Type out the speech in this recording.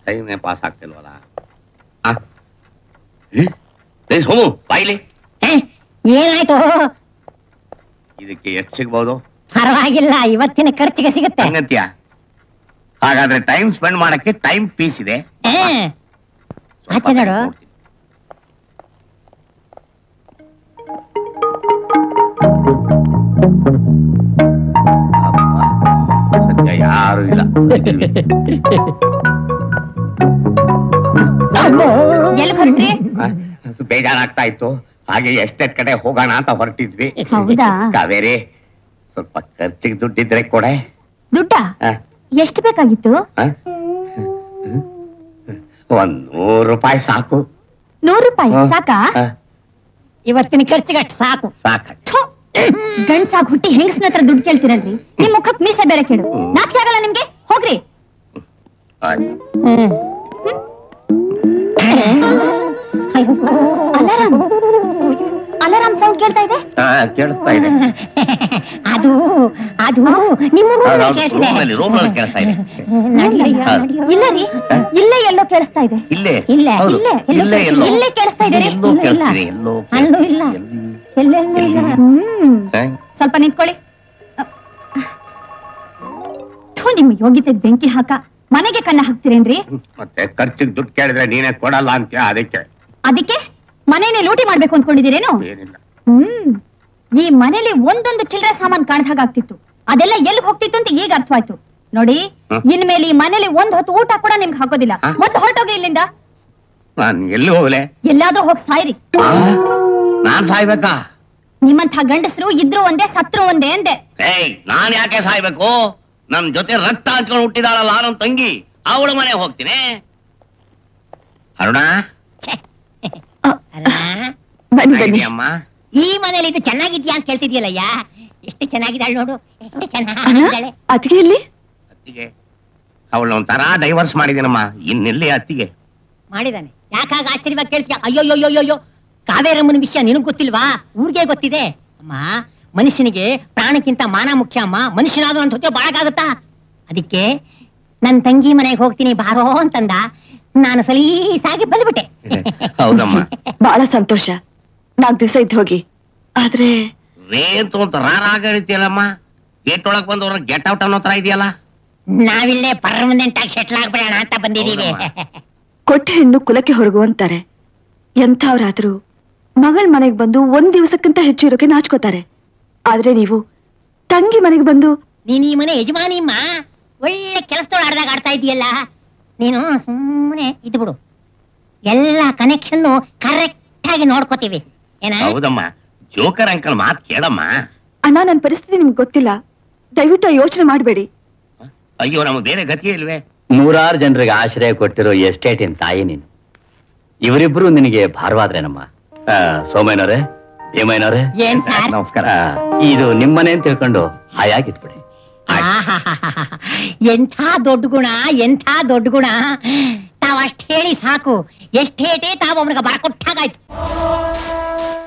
ಟೈಮೇ ಪಾಸ್ ಆಗ್ತಿಲ್ವಲ್ಲ ಆ? ಏ? ಏ ಸೋಮು ಬಾಯಿಲಿ ಏನಾಯ್ತು ಇದಕ್ಕೆ ಎಷ್ಟು ಸಿಗ್ಬೋದು ಪರವಾಗಿಲ್ಲ ಇವತ್ತಿನ ಖರ್ಚಿಗೆ ಸಿಗುತ್ತೆ ಹಂಗಂತೀಯ ಹಾಗಾದ್ರೆ ಟೈಮ್ ಸ್ಪೆಂಡ್ ಮಾಡಕ್ಕೆ ಟೈಮ್ ಪೀಸ್ ಇದೆ ಆ, ಸ್ವಲ್ಪ ಆಚೆ ನೋಡು. ನೋಡ್ತೀನಿ. ಅಬ್ಬಾ, ಸದ್ಯ ಯಾರು ಇಲ್ಲ ಎಲ್ಲಿ ಹೊರಟ್ರಿ ಆ, ಬೇಜಾರಾಗ್ತಾ ಇತ್ತು ಹಾಗೆ ಎಷ್ಟೆಟ್ ಕಡೆ ಹೋಗೋಣ ಅಂತ ಹೊರಟಿದ್ವಿ ಹೌದಾ? ಕಾವೇರಿ ಸ್ವಲ್ಪ ಖರ್ಚಿಗೆ ದುಡ್ಡಿದ್ರೆ ಕೊಡೆ ದುಡ್ಡ ಆ, ಎಷ್ಟು ಬೇಕಾಗಿತ್ತು ಆ? ಒಂದ್ ನೂರು ರೂಪಾಯಿ ಸಾಕು ನೂರು ರೂಪಾಯಿ ಆ, ಸಾಕಾ ಆ, ಇವತ್ತಿನ ಖರ್ಚಿಗೆ ಅಷ್ಟು ಸಾಕು ಸಾಕು ಗಂಡ್ಸಾಗ್ ಹುಟ್ಟಿ ಹೆಂಗಸ್ನ ಹತ್ರ ದುಡ್ಡು ಕೇಳ್ತೀರಲ್ರಿ ನಿಮ್ ಮುಖಕ್ ಮೀಸೆ ಬೇರೆ ಕೇಳು ನಾಚಿಕೆ ಆಗಲ್ಲ ನಿಮ್ಗೆ ಹೋಗ್ರಿ ಆಯ್ತು. ಅಲಾರಾಮ್ ಅಲಾರಾಮ್ ಸೌಂಡ್ ಕೇಳ್ತಾ ಇದೆ ಆ, ಕೇಳಿಸ್ತಾ ಇದೆ ಅದು ಅದು ನಿಮ್ಮ ಹೌದು, ರೂಮಲ್ಲಿ ಹೌದು, ಕೇಳ್ತಿದೆ. ರೂಮಲ್ಲಿ- ರೂಮಲ್ಲಿ ಕೇಳ್ತಾ ಇದೆ. ನಡಿಯಯ್ಯ, ಹೌದು. ನಡಿಯೋ. ಇಲ್ಲ ರೀ ಇಲ್ಲೇ ಎಲ್ಲೋ ಕೇಳಿಸ್ತಾ ಇದೆ ಇಲ್ಲೇ ಇಲ್ಲೇ ಹೌದು, ಇಲ್ಲೇ ಇಲ್ಲೇ ಎಲ್ಲೋ ಇಲ್ಲೇ ಕೇಳಿಸ್ತಾ ಇದೆ ರೀ. ಎಲ್ಲೋ ಇಲ್ಲ, ಇಲ್ಲ. ಕೇಳಿಸ್ತಿದೆ ಎಲ್ಲೋ ಅಲ್ಲೂ ಇಲ್ಲ ಎಲ್ಲಿ? ಎಲ್ಲೆಲ್ಲೂ ಇಲ್ಲ ಎಲ್ಲಿ? ಹ್ಮ್ ಆ? ಸ್ವಲ್ಪ ನಿಂತ್ಕೊಳ್ಳಿ ಥು, ನಿಮ್ ಯೋಗ್ಯತೆ ಬೆಂಕಿ ಹಾಕ ಮನೆಗೆ ಕನ್ನ ಹಾಕ್ತಿರೇನ್ರಿ ಮತ್ತೆ ಖರ್ಚಿಗೆ ದುಡ್ಡು ಕೇಳಿದ್ರೆ ನೀನೇ ಕೊಡಲ್ಲ ಅಂತ್ಯ ಅದಕ್ಕೆ ಅದಕ್ಕೆ ಮನೇನೆ ಲೂಟಿ ಮಾಡ್ಬೇಕು ಅಂದ್ಕೊಂಡಿದ್ದೀರೇನು ಏನಿಲ್ಲ ಹ್ಮ್ ಈ ಮನೇಲಿ ಒಂದೊಂದು ಚಿಲ್ಲರೆ ಸಾಮಾನ್ ಕಾಣ್ದಾಗ ಆಗ್ತಿತ್ತು ಅದೆಲ್ಲ ಎಲ್ಲಿ ಹೋಗ್ತಿತ್ತು ಅಂತ ಈಗ ಅರ್ಥವಾಯ್ತು ನೋಡಿ ಹ್ಮ್. ಇನ್ಮೇಲೆ ಈ ಮನೇಲಿ ಒಂದ್ ಹೊತ್ತು ಊಟ ಕೂಡ ನಿಮ್ಗೆ ಹಾಕೋದಿಲ್ಲ ಹಾ? ಮೊದ್ಲು ಹೊರಟೋಗಿ ಇಲ್ಲಿಂದ ನಾನು ಎಲ್ಲಿ ಹೋಗ್ಲೆ ಎಲ್ಲಾದ್ರೂ ಹೋಗಿ ಸಾಯ್ರಿ ಆ? ನಾನ್ ಸಾಯ್ಬೇಕಾ ನಿಮ್ಮಂಥ ಗಂಡಸರು ಇದ್ರು ಒಂದೇ ಸತ್ರು ಒಂದೇ ಅಂದೆ ಏಯ್ ನಾನ್ ಯಾಕೆ ಸಾಯ್ಬೇಕು ನನ್ ಜೊತೆ ರಕ್ತ ಹಂಚ್ಕೊಂಡು ಹುಟ್ಟಿದಾಳಲ್ಲ ನನ್ ತಂಗಿ ಅವಳ ಮನೆ ಹೋಗ್ತೀನಿ ಅರುಣ ಬನ್ನಿ ಬನ್ನಿ ಅಮ್ಮ ಈ ಮನೇಲಿ ಇದು ಚೆನ್ನಾಗಿದ್ಯಾ ಅಂತ ಕೇಳ್ತಿದ್ಯಲ್ಲಯ್ಯ ಎಷ್ಟು ಚೆನ್ನಾಗಿದ್ದಾಳೆ ನೋಡು ಎಷ್ಟು ಅಣ್ಣ ಚೆನ್ನಾಗಿದ್ದಾಳೆ ಅತ್ತಿಗೆ ಎಲ್ಲಿ ಅತ್ತಿಗೆ ಅವಳ ಒಂಥರ ಡೈವರ್ಸ್ ಮಾಡಿದೀನಮ್ಮ ಇನ್ನೆಲ್ಲಿ ಅತ್ತಿಗೆ ಮಾಡಿದಾನೆ ಯಾಕಾಗ ಆಶ್ಚರ್ಯವಾಗಿ ಕೇಳ್ತೀಯ ಅಯ್ಯೋ ಅಯ್ಯೋ ಅಯ್ಯೋ ಕಾವೇರಮ್ಮನ ವಿಷಯ ನಿನಗ್ ಗೊತ್ತಿಲ್ವಾ ಊರಿಗೆ ಗೊತ್ತಿದೆ ಅಮ್ಮ ಮನುಷ್ಯನಿಗೆ ಪ್ರಾಣಕ್ಕಿಂತ ಮಾನ ಮುಖ್ಯ ಅಮ್ಮ ಮನುಷ್ಯನಾದ್ರೂ ಅಂತ ಹೊಟ್ಟೆ ಬಾಳಕಾಗುತ್ತಾ ಅದಕ್ಕೆ ನನ್ ತಂಗಿ ಮನೆಗೆ ಹೋಗ್ತೀನಿ ಬಾರೋ ಅಂತಂದ ನಾನು ಸಲೀಸಾಗಿ ಬಂದ್ಬಿಟ್ಟೆ ಹೌದಮ್ಮ ಬಹಳ ಸಂತೋಷ ನಾಲ್ಕು ದಿವಸ ಇದ್ದು ಹೋಗಿ ಆದ್ರೆ ರೇತು ಅಂತ ರಾರಾಗಳಿತಿಯಲ್ಲಮ್ಮ ಗೇಟ್ ಒಳಗ್ ಬಂದವ್ರ ಗೆಟ್ ಔಟ್ ಅನ್ನೋ ತರ ಇದೆಯಲ್ಲ ನಾವಿಲ್ಲೇ ಪರ್ಮನೆಂಟ್ ಆಗಿ ಸೆಟ್ಲ್ ಆಗ್ಬಿಡೋಣ ಅಂತ ಬಂದಿದೀವಿ ಕೊಟ್ಟ ಹೆಣ್ಣು ಕುಲಕ್ಕೆ ಹೊರಗು ಅಂತಾರೆ ಎಂಥವ್ರಾದ್ರೂ ಮಗಳ ಮನೆಗೆ ಬಂದು ಒಂದ್ ದಿವಸಕ್ಕಿಂತ ಹೆಚ್ಚು ಇರೋಕೆ ನಾಚ್ಕೋತಾರೆ ಆದ್ರೆ ನೀವು ತಂಗಿ ಮನೆಗೆ ಬಂದು ನೀನ್ ಈ ಮನೆ ಯಜಮಾನಿಮ್ಮ ಒಳ್ಳೆ ಕೆಲಸದೊಳ ಆಡ್ದಾಗ ಆಡ್ತಾ ಇದೀಯಲ್ಲ ನೀನು ಸುಮ್ಮನೆ ಇದ್ದು ಬಿಡು ಎಲ್ಲ ಕನೆಕ್ಷನ್ ಕರೆಕ್ಟ್ ಆಗಿ ನೋಡ್ಕೋತೀವಿ ಏನ ಹೌದಮ್ಮ ಜೋಕರ್ ಅಂಕಲ್ ಮಾತ್ ಕೇಳಮ್ಮ ಅಣ್ಣ ನನ್ನ ಪರಿಸ್ಥಿತಿ ನಿಮ್ಗೆ ಗೊತ್ತಿಲ್ಲ ದಯವಿಟ್ಟು ಯೋಚನೆ ಮಾಡಬೇಡಿ ಅಯ್ಯೋ ನಮ್ಗೆ ಬೇರೆ ಗತಿಯೇ ಇಲ್ವೇ ನೂರಾರು ಜನರಿಗೆ ಆಶ್ರಯ ಕೊಟ್ಟಿರೋ ಎಸ್ಟೇಟಿನ ತಾಯಿ ನೀನು ಇವರಿಬ್ರು ನಿನಗೆ ಭಾರವಾದ್ರೇನಮ್ಮ ಆ, ಸೋಮಯ್ಯನವ್ರೆ ಭೀಮಯ್ಯನವ್ರೆ ಏನ್ ಸರ್ ನಮಸ್ಕಾರ ಆ, ಇದು ನಿಮ್ಮನೆ ಅಂತ ತಿಳ್ಕೊಂಡು ಹಾಯಾಗಿಟ್ಬಿಡಿ ಆಹಾಹಾಹಾಹಾ. ಎಂಥ ದೊಡ್ಡ ಗುಣ ಎಂಥ ದೊಡ್ಡ ಗುಣ ತಾವ್ ಅಷ್ಟ್ ಹೇಳಿ ಸಾಕು ಎಷ್ಟೇಟೇ ತಾವ್ ಅವನಿಗೆ ಬರ್ಕೊಟ್ಟಾಗಾಯ್ತು